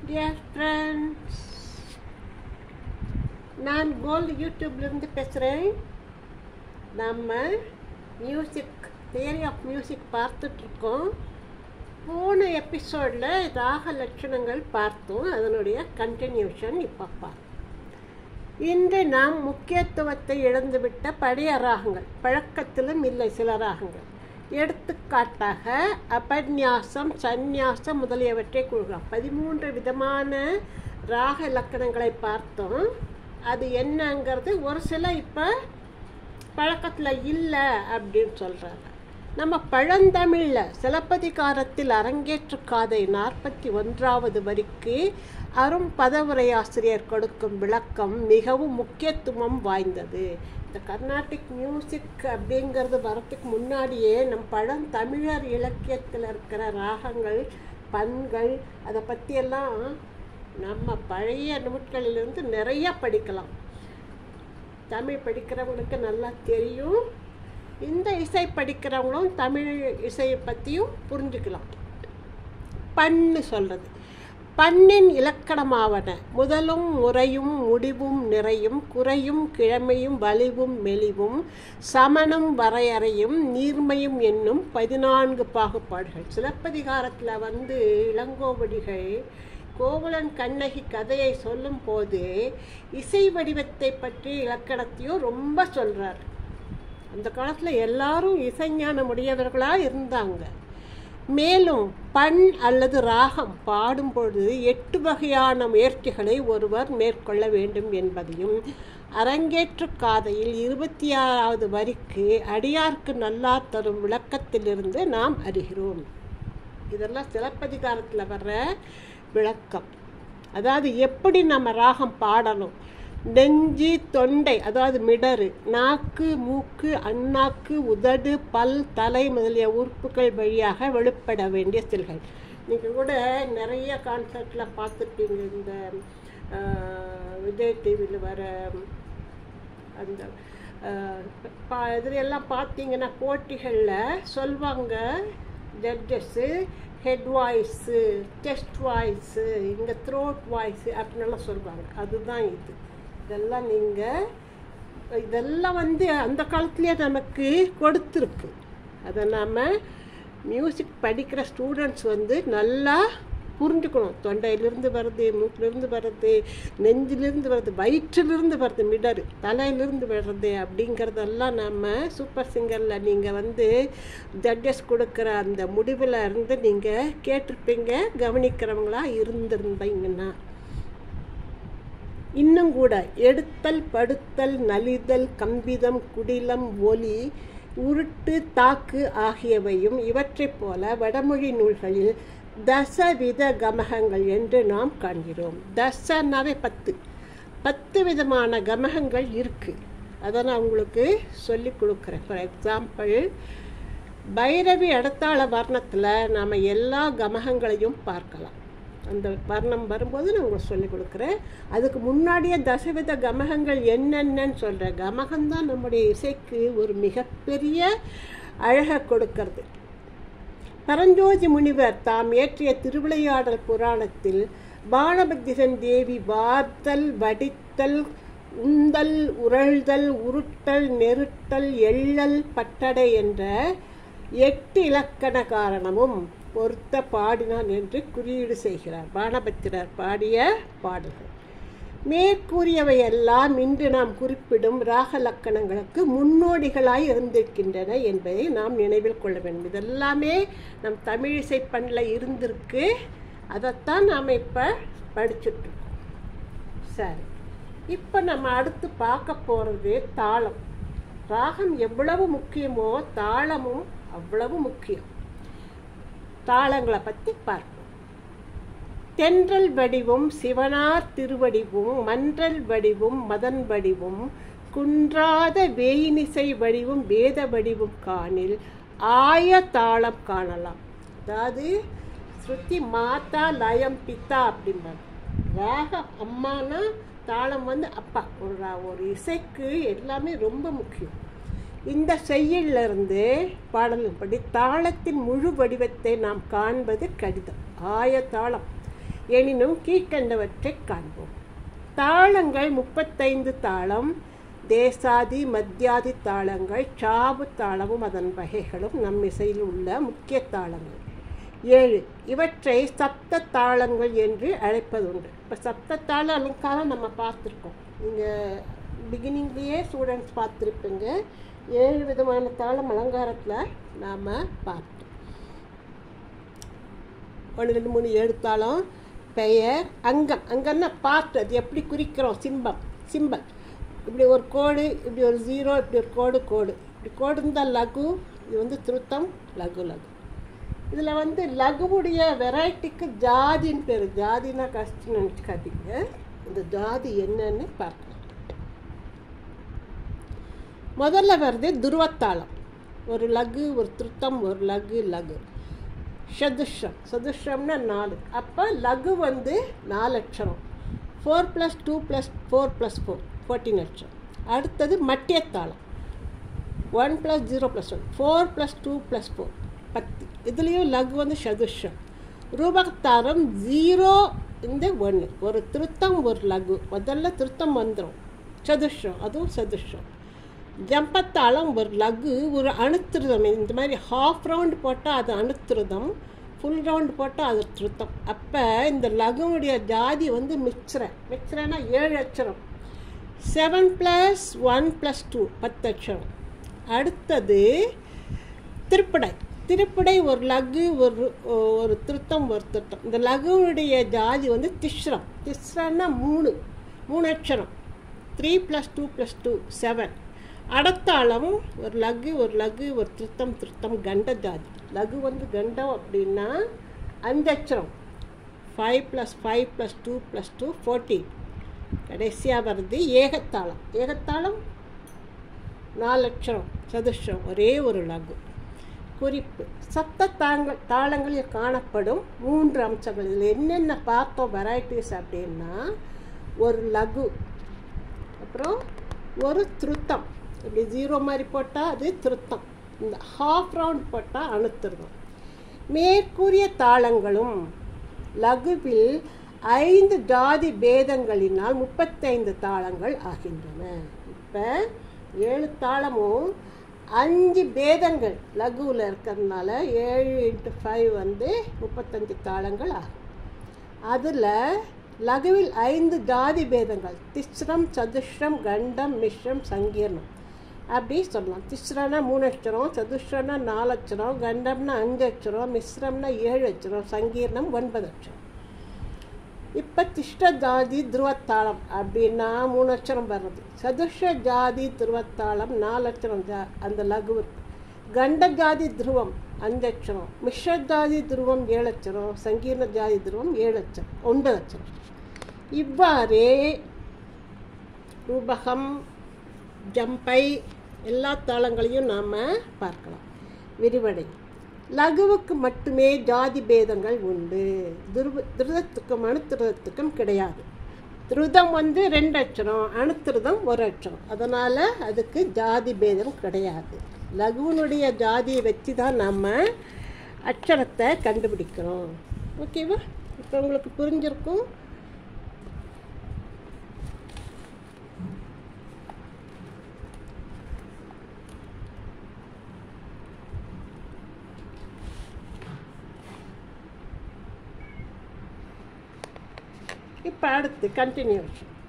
dear friends நான் gold யூடியூப்லேருந்து பேசுகிறேன் நம்ம மியூசிக் தியரி ஆஃப் மியூசிக் பார்த்துட்ருக்கோம் போன எபிசோடில் ராக லட்சணங்கள் பார்த்தோம் அதனுடைய கண்டினியூஷன் இப்போ பார்ப்போம் இன்று நாம் முக்கியத்துவத்தை இழந்துவிட்ட பழைய ராகங்கள் பழக்கத்திலும் இல்லை சில ராகங்கள் எடுத்துக்காட்டாக அபன்யாசம் சந்நியாசம் முதலியவற்றை கூறுகிறோம் பதிமூன்று விதமான ராக இலக்கணங்களை பார்த்தோம் அது என்னங்கிறது ஒரு சில இப்போ பழக்கத்தில் இல்லை அப்படின்னு சொல்கிறாங்க நம்ம பழந்தமிழில் சிலப்பதிகாரத்தில் அரங்கேற்று காதை நாற்பத்தி ஒன்றாவது வரிக்கு அரும் பதவுரையாசிரியர் கொடுக்கும் விளக்கம் மிகவும் முக்கியத்துவம் வாய்ந்தது இந்த கர்நாடிக் மியூசிக் அப்படிங்கிறது வரத்துக்கு முன்னாடியே நம் பழந்தமிழர் இலக்கியத்தில் இருக்கிற ராகங்கள் பண்கள் அதை பற்றியெல்லாம் நம்ம பழைய நூட்களிலிருந்து நிறைய படிக்கலாம் தமிழ் படிக்கிறவங்களுக்கு நல்லா தெரியும் இந்த இசை படிக்கிறவங்களும் தமிழ் இசையை பற்றியும் புரிஞ்சுக்கலாம் பண்ணு சொல்கிறது பண்ணின் இலக்கணமாவன முதலும் முறையும் முடிவும் நிறையும் குறையும் கிழமையும் வலிவும் மெலிவும் சமனும் வரையறையும் நீர்மையும் என்னும் பதினான்கு பாகுபாடுகள் சிலப்பதிகாரத்தில் வந்து இளங்கோவடிகள் கோவலன் கண்ணகி கதையை சொல்லும் போது இசை வடிவத்தை பற்றி இலக்கணத்தையும் ரொம்ப சொல்கிறார் அந்த காலத்தில் எல்லாரும் இசைஞானம் உடையவர்களாக இருந்தாங்க மேலும் பண் அல்லது ராகம் பாடும்பொழுது எட்டு வகையான முயற்சிகளை ஒருவர் மேற்கொள்ள வேண்டும் என்பதையும் அரங்கேற்று காதையில் இருபத்தி ஆறாவது வரிக்கு அடியார்க்கு நல்லா தரும் விளக்கத்திலிருந்து நாம் அறிகிறோம் இதெல்லாம் சிலப்பதிகாரத்தில் வர்ற விளக்கம் அதாவது எப்படி நம்ம ராகம் பாடணும் நெஞ்சு தொண்டை அதாவது மிடரு நாக்கு மூக்கு அண்ணாக்கு உதடு பல் தலை முதலிய உறுப்புகள் வழியாக வெளிப்பட வேண்டிய சில்கள் நீங்கள் கூட நிறைய கான்சர்ட்டில் பார்த்துருப்பீங்க இந்த விஜய் டிவியில் வர அந்த பா இதுலையெல்லாம் பார்த்தீங்கன்னா போட்டிகளில் சொல்லுவாங்க judges head voice chest voice இங்கே த்ரோட் வாய்ஸு அப்படின்னுலாம் சொல்லுவாங்க அதுதான் இது இதெல்லாம் நீங்கள் இதெல்லாம் வந்து அந்த காலத்துலேயே நமக்கு கொடுத்துருக்கு அதை நாம் மியூசிக் படிக்கிற ஸ்டூடெண்ட்ஸ் வந்து நல்லா புரிஞ்சுக்கணும் தொண்டையிலிருந்து வருது மூக்கிலிருந்து வருது நெஞ்சிலிருந்து வருது வயிற்றிலிருந்து வருது மிடரு தலையிலிருந்து வருது அப்படிங்கிறதெல்லாம் நம்ம சூப்பர் சிங்கரில் நீங்கள் வந்து ஜட்ஜஸ் கொடுக்குற அந்த முடிவில் இருந்து நீங்கள் கேட்டிருப்பீங்க கவனிக்கிறவங்களா இருந்திருந்தீங்கன்னா இன்னும் கூட எடுத்தல் படுத்தல் நலிதல் கம்பிதம் குடிலம் ஒலி உருட்டு தாக்கு ஆகியவையும் இவற்றைப் போல வடமொழி நூல்களில் தசவித கமகங்கள் என்று நாம் காண்கிறோம் தசனாவே பத்து பத்து விதமான கமகங்கள் இருக்குது அதை நான் உங்களுக்கு சொல்லி கொடுக்குறேன் ஃபார் எக்ஸாம்பிள் பைரவி அடுத்தாள வர்ணத்தில் நாம் எல்லா கமகங்களையும் பார்க்கலாம் அந்த வர்ணம் வரும்போது நான் உங்களுக்கு சொல்லிக் கொடுக்குறேன் அதுக்கு முன்னாடியே தசவித கமகங்கள் என்னென்னு சொல்கிறேன் கமகம்தான் நம்முடைய இசைக்கு ஒரு மிகப்பெரிய அழகை கொடுக்கறது பரஞ்சோதி முனிவர் தாம் ஏற்றிய திருவிளையாடல் புராணத்தில் பானபத்திரன் தேவி வார்த்தல் வடித்தல் உந்தல் உரழ்தல் உருட்டல் நெருட்டல் எள்ளல் பட்டடை என்ற எட்டு இலக்கண காரணமும் பொருத்த பாடினான் என்று குறியீடு செய்கிறார் பானபத்திரர் பாடிய பாடல்கள் மேற்கூறியவை எல்லாம் இன்று நாம் குறிப்பிடும் ராக லக்கணங்களுக்கு முன்னோடிகளாய் இருந்திருக்கின்றன என்பதை நாம் நினைவில் கொள்ள வேண்டும் இதெல்லாமே நம் தமிழிசை பண்ணில் இருந்திருக்கு அதைத்தான் நாம் இப்போ படிச்சுட்ருக்கோம் சரி இப்போ நம்ம அடுத்து பார்க்க போகிறது தாளம் ராகம் எவ்வளவு முக்கியமோ தாளமும் அவ்வளவு முக்கியம் தாளங்களை பற்றி பார்ப்போம் தென்றல் வடிவும் சிவனார் திருவடிவும் மன்றல் வடிவும் மதன் வடிவும் குன்றாத வேயினிசை வடிவும் வேத வடிவும் காணில் ஆய தாளம் காணலாம் அதாவது ஸ்ருதி மாதா லயம் பித்தா அப்படிம்பாங்க ராக அம்மானா தாளம் வந்து அப்பா ஒரு ஒரு இசைக்கு எல்லாமே ரொம்ப முக்கியம் இந்த செய்யுளிலிருந்து பாடலின்படி தாளத்தின் முழு வடிவத்தை நாம் காண்பது கடிதம் ஆய தாளம் எனினும் கீழ்கண்டவற்றை காண்போம் தாளங்கள் முப்பத்தைந்து தாளம் தேசாதி மத்தியாதி தாளங்கள் சாபு தாளமும் அதன் வகைகளும் நம் இசையில் உள்ள முக்கிய தாளங்கள் ஏழு இவற்றை சப்த தாளங்கள் என்று அழைப்பதுண்டு இப்போ சப்த தாள அலங்காரம் நம்ம பார்த்துருக்கோம் நீங்கள் பிகினிங்லேயே ஸ்டூடெண்ட்ஸ் பார்த்துருப்பீங்க ஏழு விதமான தாளம் அலங்காரத்தில் நாம் பார்த்தோம் ஒன்று ரெண்டு மூணு ஏழு தாளம் பெயர் அங்கம் அங்கம்னா பார்ட் அது எப்படி குறிக்கிறோம் சிம்பம் சிம்பல் இப்படி ஒரு கோடு இப்படி ஒரு ஜீரோ இப்படி ஒரு கோடு கோடு இப்படி கோடு இருந்தால் லகு இது வந்து திருத்தம் லகு லகு இதில் வந்து லகுவுடைய வெரைட்டிக்கு ஜாதின்னு பேர் ஜாதினா கஷ்டம் நினச்சிக்காதீங்க இந்த ஜாதி என்னன்னு பார்க்கலாம் முதல்ல வருது துருவத்தாளம் ஒரு லகு ஒரு திருத்தம் ஒரு லகு லகு சதுஷம் சதுஷம்னா நாலு அப்போ லகு வந்து நாலு அக்ஷரம் four plus two plus four plus four fourteen அக்ஷரம் அடுத்தது மட்டியத்தாளம் one plus zero plus one four plus two plus four பத்து இதுலேயும் லகு வந்து சதுஷம் ரூபகத்தாரம் ஜீரோ இந்த ஒன்று ஒரு திருத்தம் ஒரு லகு முதல்ல திருத்தம் வந்துடும் சதுஷம் அதுவும் சதுஷம் ஜம்பத்தாளம் ஒரு லகு ஒரு அணுத்திருதம் இந்த மாதிரி ஹாஃப் ரவுண்ட் போட்டால் அது அணுத்திருதம் ஃபுல் ரவுண்ட் போட்டால் அது திருத்தம் அப்போ இந்த லகுவுடைய ஜாதி வந்து மிக்சரை மிக்சரைனா ஏழு அச்சரம் seven plus one plus two பத்து அச்சரம் அடுத்தது திருப்படை திருப்படை ஒரு லகு ஒரு ஒரு திருத்தம் ஒரு திருத்தம் இந்த லகுவுடைய ஜாதி வந்து திஸ்ரம் திஸ்ரன்னா மூணு மூணு அக்ஷரம் three plus two plus two seven அடத்தாளம் ஒரு லகு ஒரு லகு ஒரு திருத்தம் திருத்தம் கண்ட ஜாதி லகு வந்து கண்டம் அப்படின்னா அஞ்சு அச்சரம் five plus five plus two plus two fourteen கடைசியாக வருது ஏகத்தாளம் ஏகத்தாளம் நாலு அக்ஷரம் சதுஷம் ஒரே ஒரு லகு குறிப்பு சப்த தாங்கள் தாளங்களில் காணப்படும் மூன்று அம்சங்கள் இதில் என்னென்ன பார்த்தோம் வெரைட்டிஸ் அப்படின்னா ஒரு லகு அப்புறம் ஒரு திருத்தம் இப்படி ஜீரோ மாதிரி போட்டால் அது திருத்தம் இந்த ஹாஃப் ரவுண்ட் போட்டால் அணுத்திருத்தம் மேற்கூறிய தாளங்களும் லகுவில் ஐந்து ஜாதி பேதங்களினால் முப்பத்தைந்து தாளங்கள் ஆகின்றன இப்போ ஏழு தாளமும் அஞ்சு பேதங்கள் லகுவில் இருக்கிறதுனால ஏழு இன்ட்டு ஃபைவ் வந்து முப்பத்தஞ்சு தாளங்கள் ஆகும் அதில் லகுவில் ஐந்து ஜாதி பேதங்கள் திஸ்ரம் சதுஷ்ரம் கண்டம் மிஸ்ரம் சங்கீர்ணம் அப்படி சொல்லலாம் திஸ்ரனா மூணு அக்ஷரம் சதுஷ்ரனா நாலு அக்ஷரம் கண்டம்னா அஞ்சு அக்ஷரம் மிஸ்ரம்னா ஏழு அக்ஷரம் சங்கீர்ணம் ஒன்பது அக்ஷரம் இப்போ திஷ்ட ஜாதி துருவத்தாளம் அப்படின்னா மூணு அக்ஷரம் வர்றது சதுஷ ஜாதி துருவத்தாளம் நாலு அக்ஷரம் ஜா அந்த லகு கண்ட ஜாதி துருவம் அஞ்சு அக்ஷரம் மிஸ்ர ஜாதி துருவம் ஏழு அக்ஷரம் சங்கீர்ண ஜாதி துருவம் ஏழு அக்ஷரம் ஒன்பது அக்ஷரம் இவ்வாறே ரூபகம் ஜம்பை எல்லா தாளங்களையும் நாம் பார்க்கலாம் விரிவடை லகுவுக்கு மட்டுமே ஜாதி பேதங்கள் உண்டு துருவ திருதத்துக்கும் அணுத்திருதத்துக்கும் கிடையாது திருதம் வந்து ரெண்டு அச்சரம் அணுத்திருதம் ஒரு அச்சரம் அதனால் அதுக்கு ஜாதி பேதம் கிடையாது லகுவனுடைய ஜாதியை வச்சு தான் நம்ம அச்சரத்தை கண்டுபிடிக்கிறோம் ஓகேவா இப்போ உங்களுக்கு புரிஞ்சிருக்கும் இப்போ அடுத்து கண்டினியூஷன்